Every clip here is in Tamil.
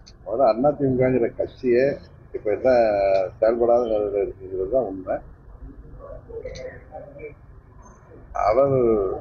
முதல்ல அதிமுகங்கிற கட்சியே இப்போ என்ன செயல்படாத நிலையில் இருக்குங்கிறது தான் உண்மை அவர்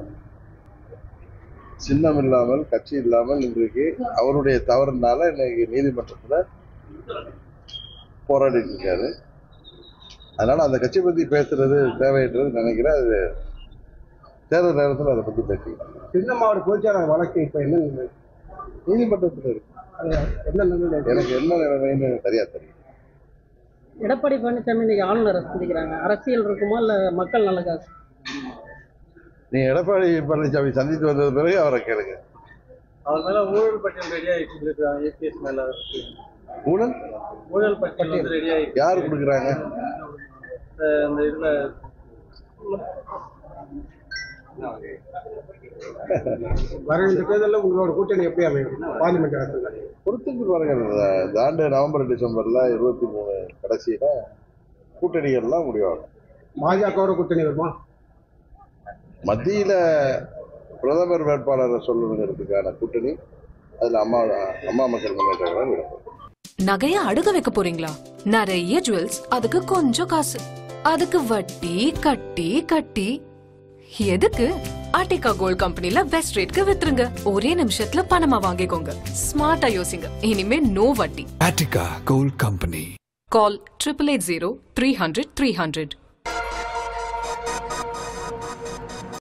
சின்னம் இல்லாமல் கட்சி இல்லாமல் இன்றைக்கு அவருடைய தவறுனால இன்னைக்கு நீதிமன்றத்தில் போராடிட்டு இருக்காரு அதனால அந்த கட்சியை பத்தி பேசுறது தேவைன்றது நினைக்கிறேன் அது தேர்தல் நேரத்தில் அதை பத்தி பேசிக்கலாம் சின்ன மாவட்ட பொதுச்செயலாளர் வழக்கு இப்ப என்ன நிலை? நீதிமன்றத்தில் இருக்கு அது என்ன நிலையில இருக்கு? எனக்கு என்ன நிலைமைன்னு சரியா தெரியும் எடப்பாடி பழனிசாமி இன்னைக்கு ஆளுநரை சந்திக்கிறாங்க அரசியல் இருக்குமா இல்ல மக்கள் நல்ல காசு நீ எடப்பாடி பழனிசாமி சந்தித்து வந்தது பிறகு அவரை கேளுங்க அவர் மேல ஊழல் பட்டியல் ரெடி ஆயிட்டு இருக்காங்க ஏபிஎஸ் மேல ஊழல் ஊழல் பட்டியல் வந்து ரெடி ஆயிட்டு யார் கொடுக்குறாங்க அஹ் அந்த இதுல வர இந்த தேர்தலில் உங்களோட கூட்டணி எப்படி அமையும் பார்லிமெண்ட் எலெக்ஷன்ல பொறுத்துக்கு பாருங்க இந்த இந்த ஆண்டு நவம்பர் டிசம்பர்ல இருபத்தி மூணு கடைசியில கூட்டணிகள்லாம் முடிவாகும் பாஜகவோட கூட்டணி வருமா மத்தியில பிரதமர் வேட்பாளரை சொல்லணுங்கிறதுக்கான கூட்டணி அதுல அம்மா அம்மா மக்கள் முன்னேற்ற கழகம் விடப்படும் நகைய அடுக்க வைக்க போறீங்களா நிறைய ஜுவல்ஸ் அதுக்கு கொஞ்சம் காசு அதுக்கு வட்டி கட்டி கட்டி எதுக்கு ஆர்டிகா கோல்ட் கம்பெனில பெஸ்ட் ரேட்க்கு வித்துருங்க ஒரே நிமிஷத்துல பணமா வாங்கிக்கோங்க ஸ்மார்ட்டா யோசிங்க இனிமே நோ வட்டி Attica Gold Company. Call triple eight zero three hundred three hundred